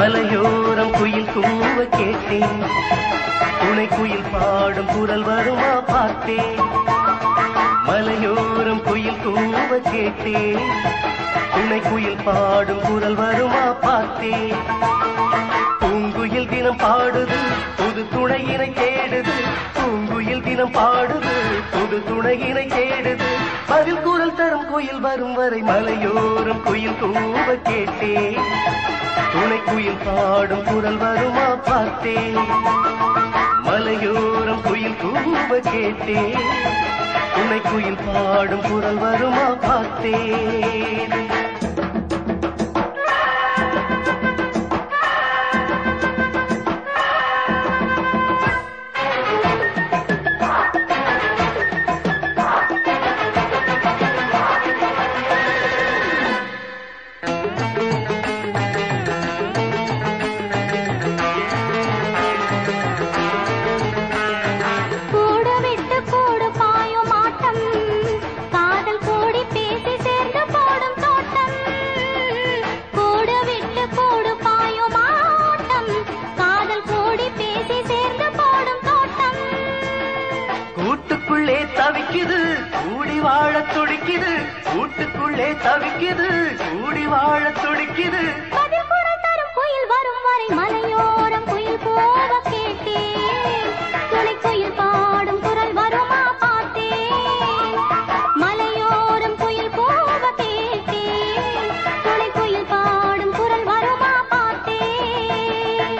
மலையோரம் குயில் கூவ கேட்டேன் துணை குயில் பாடும் குரல் வருமா பார்த்தேன் மலையோரம் குயில் கூவ கேட்டேன் துணை குயில் பாடும் குரல் வருமா பார்த்தேன் பூங்குயில் தினம் பாடுது புது துணையினை தேடுது பூங்குயில் தினம் பாடுது புது துணையினை தேடுது பதில் குரல் தரும் குயில் வரும் வரை மலையோரம் குயில் கூவ கேட்டேன் துணை குயில் பாடும் குரல் வருமா பார்த்தேன் மலையோரம் குயில் கூவ கேட்டேன் துணை குயில் பாடும் குரல் வருமா பார்த்தேன் கூடு விட்டு கூடு பாயும் ஆட்டம் காதல் கூடி பேசி சேர்ந்து போடும் தோட்டம் கூடு விட்டு கூடு பாயும் ஆட்டம் காதல் கூடி பேசி சேர்ந்து போடும் தோட்டம் கூட்டுக்குள்ளே தவிக்குது கூடி வாழ துடிக்குது கூட்டுக்குள்ளே தவிக்குது கூடி வாழ துடிக்குது பதில் குரல் தரும் குயில் வரும் வரை மலையோரம் குயில் போக கேட்டேன் துணை குயில் பாடும் குரல் வருமா பார்த்தேன் மலையோரம் குயில் போக கேட்டேன் துணை குயில் பாடும் குரல் வருமா பார்த்தேன்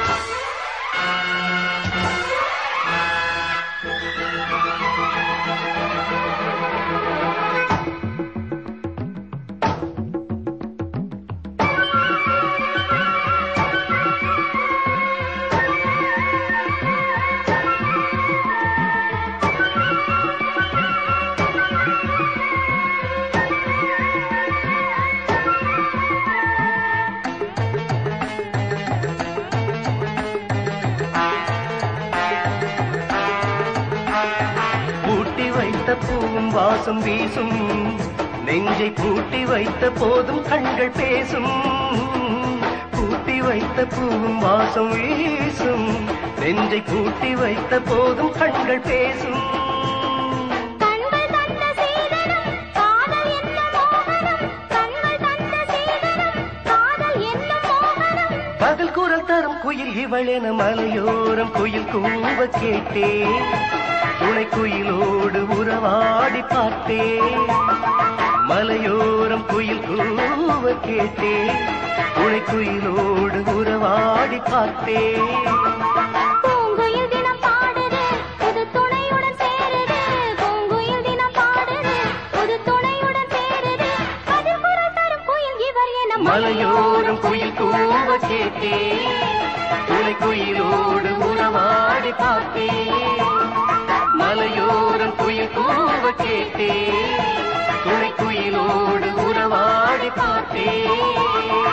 பூட்டி வைத்த பூவும் வாசம் வீசும் நெஞ்சை பூட்டி வைத்த போதும் கண்கள் பேசும் பூட்டி வைத்த பூவும் வாசம் வீசும் நெஞ்சை பூட்டி வைத்த போதும் கண்கள் பேசும் கண்கள் தந்த சீதனம் காதல் என்னும் மோகனம் கண்கள் தந்த சீதனம் காதல் என்னும் மோகனம் பகல் குரல் தரும் குயில் இவளென மலையோரம் குயில் கூவ கேட்டேன் துணை குயிலோடு உறவாடி பார்த்தேன் மலையோரம் குயில் கூவ கேட்டேன் துணை குயிலோடு உறவாடி பார்த்தேன் பூங்குயில் தினம் பாடுது புது துணையுடன் சேருது பூங்குயில் தினம் பாடுது புது துணையுடன் சேருது பதில் குரல் தரும் குயில் இவர் என மலையோரம் குயில் கூவ கேட்டேன் துணை குயிலோடு உறவாடி பார்த்தேன் மலையோரம் குயில் கூவ கேட்டேன் துணை குயிலோடு உறவாடி பார்த்தேன்